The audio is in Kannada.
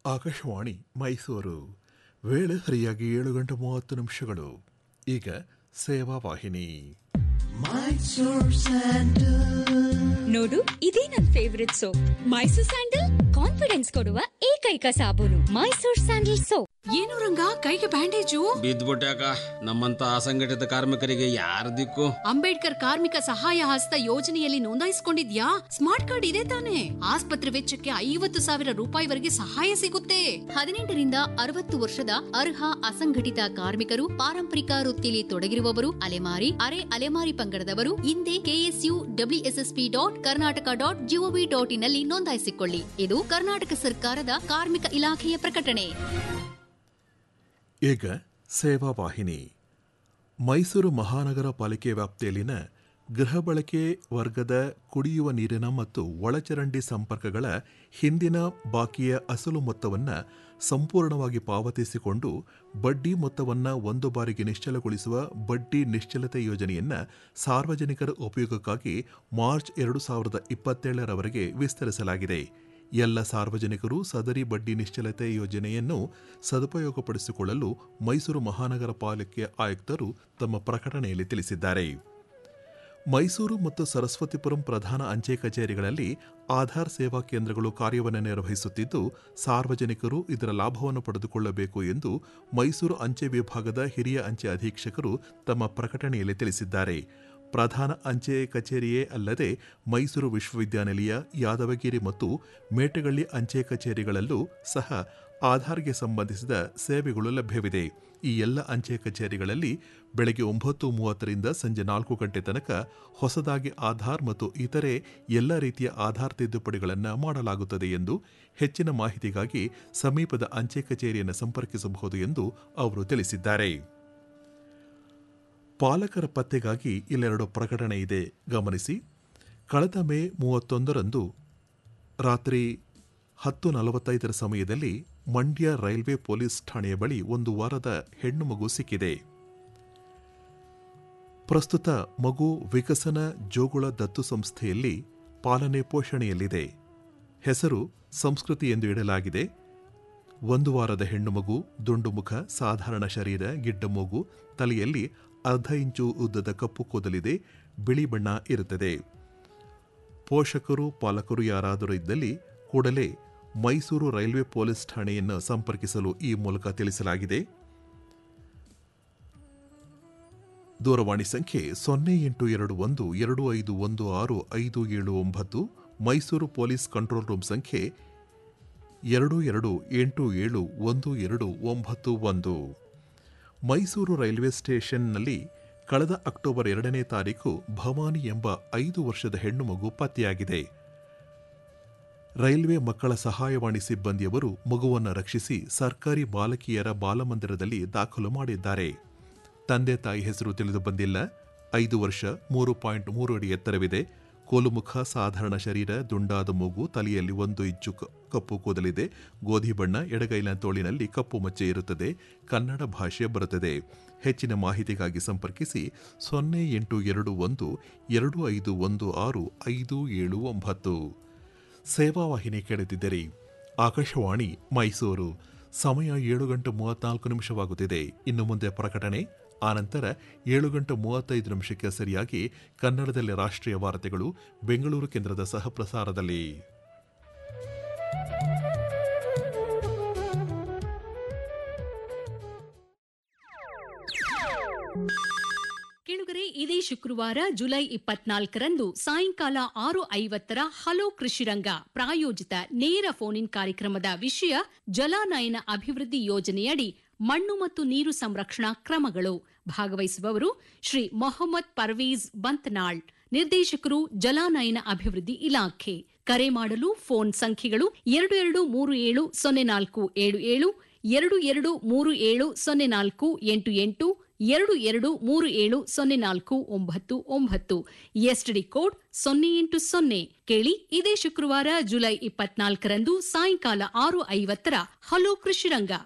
ಆಕಾಶವಾಣಿ ಮೈಸೂರು ವೇಳೆ ಸರಿಯಾಗಿ ಏಳು ಗಂಟೆ ಮೂವತ್ತು ನಿಮಿಷಗಳು ಈಗ ಸೇವಾ ವಾಹಿನಿ ನೋಡು ಇದೇ ನನ್ favourite soap Mysore sandal confidence ಕೊಡುವ ಏಕೈಕ ಸಾಬೂನು ಮೈಸೂರ್ ಸ್ಯಾಂಡಲ್ ಸೋಪ್ ಏನು ರಂಗ ಕೈಗೆ ಬ್ಯಾಂಡೇಜು ಬಿದ್ದ್ಬಿಟ್ಯಾಕ ನಮ್ಮಂತ ಅಸಂಘಟಿತ ಕಾರ್ಮಿಕರಿಗೆ ಯಾರ ದಿಕ್ಕು ಅಂಬೇಡ್ಕರ್ ಕಾರ್ಮಿಕ ಸಹಾಯ ಹಸ್ತ ಯೋಜನೆಯಲ್ಲಿ ನೋಂದಾಯಿಸಿಕೊಂಡಿದ್ಯಾ ಸ್ಮಾರ್ಟ್ ಕಾರ್ಡ್ ಇದೆ ತಾನೆ ಆಸ್ಪತ್ರೆ ವೆಚ್ಚಕ್ಕೆ ಐವತ್ತು ಸಾವಿರ ರೂಪಾಯಿವರೆಗೆ ಸಹಾಯ ಸಿಗುತ್ತೆ ಹದಿನೆಂಟರಿಂದ ಅರವತ್ತು ವರ್ಷದ ಅರ್ಹ ಅಸಂಘಟಿತ ಕಾರ್ಮಿಕರು ಪಾರಂಪರಿಕ ವೃತ್ತಿಯಲ್ಲಿ ತೊಡಗಿರುವವರು ಅಲೆಮಾರಿ ಅರೆ ಅಲೆಮಾರಿ ಪಂಗಡದವರು ಹಿಂದೆ KSU WSSP dot Karnataka dot GOV dot ಇನ್ನಲ್ಲಿ ನೋಂದಾಯಿಸಿಕೊಳ್ಳಿ ಇದು ಕರ್ನಾಟಕ ಸರ್ಕಾರದ ಕಾರ್ಮಿಕ ಇಲಾಖೆಯ ಪ್ರಕಟಣೆ ಈಗ ಸೇವಾ ವಾಹಿನಿ ಮೈಸೂರು ಮಹಾನಗರ ಪಾಲಿಕೆ ವ್ಯಾಪ್ತಿಯಲ್ಲಿನ ಗೃಹ ಬಳಕೆ ವರ್ಗದ ಕುಡಿಯುವ ನೀರಿನ ಮತ್ತು ಒಳಚರಂಡಿ ಸಂಪರ್ಕಗಳ ಹಿಂದಿನ ಬಾಕಿಯ ಅಸಲು ಮೊತ್ತವನ್ನು ಸಂಪೂರ್ಣವಾಗಿ ಪಾವತಿಸಿಕೊಂಡು ಬಡ್ಡಿ ಮೊತ್ತವನ್ನು ಒಂದು ಬಾರಿಗೆ ನಿಶ್ಚಲಗೊಳಿಸುವ ಬಡ್ಡಿ ನಿಶ್ಚಲತೆ ಯೋಜನೆಯನ್ನು ಸಾರ್ವಜನಿಕರ ಉಪಯೋಗಕ್ಕಾಗಿ ಮಾರ್ಚ್ ಎರಡು ಸಾವಿರದ ಇಪ್ಪತ್ತೇಳರವರೆಗೆ ವಿಸ್ತರಿಸಲಾಗಿದೆ ಎಲ್ಲ ಸಾರ್ವಜನಿಕರು ಸದರಿ ಬಡ್ಡಿ ನಿಶ್ಚಲತೆ ಯೋಜನೆಯನ್ನು ಸದುಪಯೋಗಪಡಿಸಿಕೊಳ್ಳಲು ಮೈಸೂರು ಮಹಾನಗರ ಪಾಲಿಕೆ ಆಯುಕ್ತರು ತಮ್ಮ ಪ್ರಕಟಣೆಯಲ್ಲಿ ತಿಳಿಸಿದ್ದಾರೆ ಮೈಸೂರು ಮತ್ತು ಸರಸ್ವತಿಪುರಂ ಪ್ರಧಾನ ಅಂಚೆ ಕಚೇರಿಗಳಲ್ಲಿ ಆಧಾರ್ ಸೇವಾ ಕೇಂದ್ರಗಳು ಕಾರ್ಯವನ್ನು ನಿರ್ವಹಿಸುತ್ತಿದ್ದು ಸಾರ್ವಜನಿಕರು ಇದರ ಲಾಭವನ್ನು ಪಡೆದುಕೊಳ್ಳಬೇಕು ಎಂದು ಮೈಸೂರು ಅಂಚೆ ವಿಭಾಗದ ಹಿರಿಯ ಅಂಚೆ ಅಧೀಕ್ಷಕರು ತಮ್ಮ ಪ್ರಕಟಣೆಯಲ್ಲಿ ತಿಳಿಸಿದ್ದಾರೆ ಪ್ರಧಾನ ಅಂಚೆ ಕಚೇರಿಯೇ ಅಲ್ಲದೆ ಮೈಸೂರು ವಿಶ್ವವಿದ್ಯಾನಿಲಯ ಯಾದವಗಿರಿ ಮತ್ತು ಮೇಟಗಳ್ಳಿ ಅಂಚೆ ಕಚೇರಿಗಳಲ್ಲೂ ಸಹ ಆಧಾರ್ಗೆ ಸಂಬಂಧಿಸಿದ ಸೇವೆಗಳು ಲಭ್ಯವಿದೆ ಈ ಎಲ್ಲ ಅಂಚೆ ಕಚೇರಿಗಳಲ್ಲಿ ಬೆಳಗ್ಗೆ ಒಂಬತ್ತು ಮೂವತ್ತರಿಂದ ಸಂಜೆ ನಾಲ್ಕು ಗಂಟೆ ತನಕ ಹೊಸದಾಗಿ ಆಧಾರ್ ಮತ್ತು ಇತರೆ ಎಲ್ಲ ರೀತಿಯ ಆಧಾರ್ ತಿದ್ದುಪಡಿಗಳನ್ನು ಮಾಡಲಾಗುತ್ತದೆ ಎಂದು ಹೆಚ್ಚಿನ ಮಾಹಿತಿಗಾಗಿ ಸಮೀಪದ ಅಂಚೆ ಕಚೇರಿಯನ್ನು ಸಂಪರ್ಕಿಸಬಹುದು ಎಂದು ಅವರು ತಿಳಿಸಿದ್ದಾರೆ ಪಾಲಕರ ಪತ್ತೆಗಾಗಿ ಇಲ್ಲೆರಡು ಪ್ರಕಟಣೆ ಇದೆ ಗಮನಿಸಿ ಕಳೆದ ಮೇ ಮೂವತ್ತೊಂದರಂದು ರಾತ್ರಿ ಹತ್ತು ನಲವತ್ತೈದರ ಸಮಯದಲ್ಲಿ ಮಂಡ್ಯ ರೈಲ್ವೆ ಪೊಲೀಸ್ ಠಾಣೆಯ ಬಳಿ ಒಂದು ವಾರದ ಹೆಣ್ಣು ಮಗು ಸಿಕ್ಕಿದೆ ಪ್ರಸ್ತುತ ಮಗು ವಿಕಸನ ಜೋಗುಳ ದತ್ತು ಸಂಸ್ಥೆಯಲ್ಲಿ ಪಾಲನೆ ಪೋಷಣೆಯಲ್ಲಿದೆ ಹೆಸರು ಸಂಸ್ಕೃತಿ ಎಂದು ಇಡಲಾಗಿದೆ ಒಂದು ವಾರದ ಹೆಣ್ಣು ಮಗು ದುಂಡು ಮುಖ ಸಾಧಾರಣ ಶರೀರ ಗಿಡ್ಡ ಮೂಗು ತಲೆಯಲ್ಲಿ ಅರ್ಧ ಇಂಚು ಉದ್ದದ ಕಪ್ಪು ಕೂದಲಿದೆ ಬಿಳಿ ಬಣ್ಣ ಇರುತ್ತದೆ ಪೋಷಕರು ಪಾಲಕರು ಯಾರಾದರೂ ಇದ್ದಲ್ಲಿ ಕೂಡಲೇ ಮೈಸೂರು ರೈಲ್ವೆ ಪೊಲೀಸ್ ಠಾಣೆಯನ್ನು ಸಂಪರ್ಕಿಸಲು ಈ ಮೂಲಕ ತಿಳಿಸಲಾಗಿದೆ ದೂರವಾಣಿ ಸಂಖ್ಯೆ ಸೊನ್ನೆ ಎಂಟು ಎರಡು ಒಂದು ಎರಡು ಐದು ಒಂದು ಆರು ಐದು ಏಳು ಒಂಬತ್ತು ಮೈಸೂರು ಪೊಲೀಸ್ ಕಂಟ್ರೋಲ್ ರೂಮ್ ಸಂಖ್ಯೆ ಎರಡು ಎರಡು ಎಂಟು ಏಳು ಒಂದು ಎರಡು ಒಂಬತ್ತು ಒಂದು ಮೈಸೂರು ರೈಲ್ವೆ ಸ್ಟೇಷನ್ನಲ್ಲಿ ಕಳೆದ ಅಕ್ಟೋಬರ್ ಎರಡನೇ ತಾರೀಕು ಭವಾನಿ ಎಂಬ ಐದು ವರ್ಷದ ಹೆಣ್ಣು ಮಗು ಪತ್ತೆಯಾಗಿದೆ ರೈಲ್ವೆ ಮಕ್ಕಳ ಸಹಾಯವಾಣಿ ಸಿಬ್ಬಂದಿಯವರು ಮಗುವನ್ನು ರಕ್ಷಿಸಿ ಸರ್ಕಾರಿ ಬಾಲಕಿಯರ ಬಾಲಮಂದಿರದಲ್ಲಿ ದಾಖಲು ಮಾಡಿದ್ದಾರೆ ತಂದೆ ತಾಯಿ ಹೆಸರು ತಿಳಿದು ಬಂದಿಲ್ಲ ಐದು ವರ್ಷ ಮೂರು ಪಾಯಿಂಟ್ ಮೂರು ಅಡಿ ಎತ್ತರವಿದೆ ಕೋಲುಮುಖ ಸಾಧಾರಣ ಶರೀರ ದುಂಡಾದ ಮೂಗು ತಲೆಯಲ್ಲಿ ಒಂದು ಇಂಚು ಕ- ಕಪ್ಪು ಕೂದಲಿದೆ ಗೋಧಿ ಬಣ್ಣ ಎಡಗೈನ ತೋಳಿನಲ್ಲಿ ಕಪ್ಪು ಮಚ್ಚೆ ಇರುತ್ತದೆ ಕನ್ನಡ ಭಾಷೆ ಬರುತ್ತದೆ ಹೆಚ್ಚಿನ ಮಾಹಿತಿಗಾಗಿ ಸಂಪರ್ಕಿಸಿ ಸೊನ್ನೆ ಎಂಟು ಎರಡು ಒಂದು ಎರಡು ಐದು ಒಂದು ಆರು ಐದು ಏಳು ಒಂಬತ್ತು ಸೇವಾವಾಹಿನಿ ಕೇಳುತ್ತಿದ್ದರೆ ಆಕಾಶವಾಣಿ ಮೈಸೂರು ಸಮಯ ಏಳು ಗಂಟೆ ಮೂವತ್ನಾಲ್ಕು ನಿಮಿಷವಾಗುತ್ತಿದೆ ಇನ್ನು ಮುಂದೆ ಪ್ರಕಟಣೆ ಆನಂತರ ಏಳು ಗಂಟೆ ಮೂವತ್ತೈದು ನಿಮಿಷಕ್ಕೆ ಸರಿಯಾಗಿ ಕನ್ನಡದಲ್ಲಿ ರಾಷ್ಟ್ರೀಯ ವಾರ್ತೆಗಳು ಬೆಂಗಳೂರು ಕೇಂದ್ರದ ಸಹಪ್ರಸಾರದಲ್ಲಿ ಕೇಳುಗರೆ ಇದೇ ಶುಕ್ರವಾರ ಜುಲೈ ಇಪ್ಪತ್ನಾಲ್ಕರಂದು ಸಾಯಂಕಾಲ ಆರು ಐವತ್ತರ ಹಲೋ ಕೃಷಿರಂಗ ಪ್ರಾಯೋಜಿತ ನೇರ ಫೋನ್ ಇನ್ ಕಾರ್ಯಕ್ರಮದ ವಿಷಯ ಜಲಾನಯನ ಅಭಿವೃದ್ಧಿ ಯೋಜನೆಯಡಿ ಮಣ್ಣು ಮತ್ತು ನೀರು ಸಂರಕ್ಷಣಾ ಕ್ರಮಗಳು ಭಾಗವಹಿಸುವವರು ಶ್ರೀ ಮೊಹಮ್ಮದ್ ಪರ್ವೀಜ್ ಬಂತ್ನಾಳ್ ನಿರ್ದೇಶಕರು ಜಲಾನಯನ ಅಭಿವೃದ್ಧಿ ಇಲಾಖೆ ಕರೆ ಮಾಡಲು ಫೋನ್ ಸಂಖ್ಯೆಗಳು ಎರಡು ಎರಡು ಮೂರು ಏಳು ಸೊನ್ನೆ ನಾಲ್ಕು ಏಳು ಏಳು ಎರಡು ಎರಡು ಮೂರು ಏಳು ಸೊನ್ನೆ ನಾಲ್ಕು ಎಂಟು ಎಂಟು ಎರಡು ಎರಡು ಮೂರು ಏಳು ಸೊನ್ನೆ ನಾಲ್ಕು ಒಂಬತ್ತು ಒಂಬತ್ತು ಎಸ್ಟಿಡಿ ಕೋಡ್ ಸೊನ್ನೆ ಎಂಟು ಸೊನ್ನೆ ಕೇಳಿ ಇದೇ ಶುಕ್ರವಾರ ಜುಲೈ ಇಪ್ಪತ್ನಾಲ್ಕರಂದು ಸಾಯಂಕಾಲ ಆರು ಐವತ್ತರ ಹಲೋ ಕೃಷಿರಂಗ